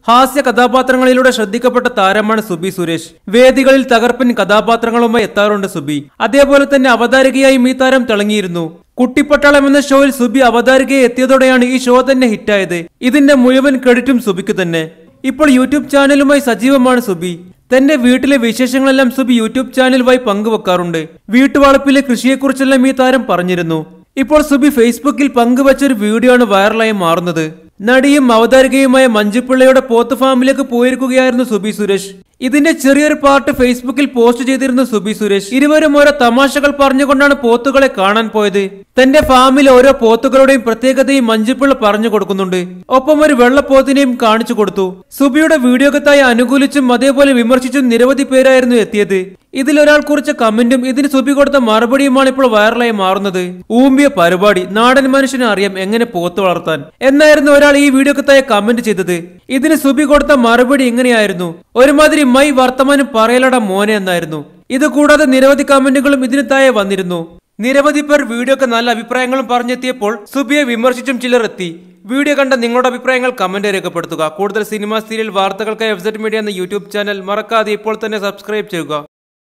ഹാസ്യ കഥാപാത്രങ്ങളിലൂടെ ശ്രദ്ധിക്കപ്പെട്ട താരമാണ് സുബി സുരേഷ് വേദികളിൽ തകർപ്പൻ കഥാപാത്രങ്ങളുമായി എത്താറുണ്ട് സുബി അതേപോലെ തന്നെ അവതാരികയായും ഈ താരം തിളങ്ങിയിരുന്നു കുട്ടിപ്പട്ടാളം എന്ന ഷോയിൽ സുബി അവതാരികയെ എത്തിയതോടെയാണ് ഈ ഷോ തന്നെ ഹിറ്റായത് ഇതിന്റെ മുഴുവൻ ക്രെഡിറ്റും സുബിക്ക് തന്നെ ഇപ്പോൾ യൂട്യൂബ് ചാനലുമായി സജീവമാണ് സുബി തന്റെ വീട്ടിലെ വിശേഷങ്ങളെല്ലാം സുബി യൂട്യൂബ് ചാനൽ വഴി പങ്കുവെക്കാറുണ്ട് വീട്ടുവളപ്പിലെ കൃഷിയെക്കുറിച്ചെല്ലാം ഈ താരം പറഞ്ഞിരുന്നു ഇപ്പോൾ സുബി ഫേസ്ബുക്കിൽ പങ്കുവച്ച ഒരു വീഡിയോ ആണ് വൈറലായി മാറുന്നത് നടിയും അവതാരികയുമായ മഞ്ജുപിള്ളയുടെ പോത്ത് ഫാമിലേക്ക് പോയിരിക്കുകയായിരുന്നു സുബി സുരേഷ് ഇതിന്റെ ചെറിയൊരു പാർട്ട് ഫേസ്ബുക്കിൽ പോസ്റ്റ് ചെയ്തിരുന്നു സുബി സുരേഷ് ഇരുവരും ഓരോ തമാശകൾ പറഞ്ഞുകൊണ്ടാണ് പോത്തുകളെ കാണാൻ പോയത് തന്റെ ഫാമിലെ ഓരോ പോത്തുകളുടെയും പ്രത്യേകതയും മഞ്ജുപിള്ള പറഞ്ഞു കൊടുക്കുന്നുണ്ട് ഒപ്പം ഒരു വെള്ളപ്പോത്തിനെയും കാണിച്ചു കൊടുത്തു സുബിയുടെ വീഡിയോക്കത്തായി അനുകൂലിച്ചും അതേപോലെ വിമർശിച്ചും നിരവധി പേരായിരുന്നു എത്തിയത് ഇതിലൊരാൾ കുറിച്ച കമന്റും ഇതിന് സുബി കൊടുത്ത മറുപടിയുമാണ് ഇപ്പോൾ വൈറലായി മാറുന്നത് ഊമ്പിയ പരിപാടി നാടൻ മനുഷ്യനെ അറിയാം എങ്ങനെ പോത്ത് വളർത്താൻ എന്നായിരുന്നു ഒരാൾ ഈ വീഡിയോക്കത്തായി കമന്റ് ചെയ്തത് ഇതിന് സുബി കൊടുത്ത മറുപടി ഇങ്ങനെയായിരുന്നു ഒരുമാതിരി മൈ വർത്തമാനം പറയലട മോനെ എന്നായിരുന്നു ഇത് കൂടാതെ നിരവധി കമന്റുകളും ഇതിന് താഴെ വന്നിരുന്നു നിരവധി പേർ വീഡിയോക്ക് നല്ല അഭിപ്രായങ്ങളും പറഞ്ഞെത്തിയപ്പോൾ സുബിയെ വിമർശിച്ചും ചിലർ എത്തി വീഡിയോ കണ്ട നിങ്ങളുടെ അഭിപ്രായങ്ങൾ കമന്റ് രേഖപ്പെടുത്തുക കൂടുതൽ സിനിമ സീരിയൽ വാർത്തകൾക്കായി വെബ്സൈറ്റ് മീഡിയ എന്ന യൂട്യൂബ് ചാനൽ മറക്കാതെ ഇപ്പോൾ തന്നെ സബ്സ്ക്രൈബ് ചെയ്യുക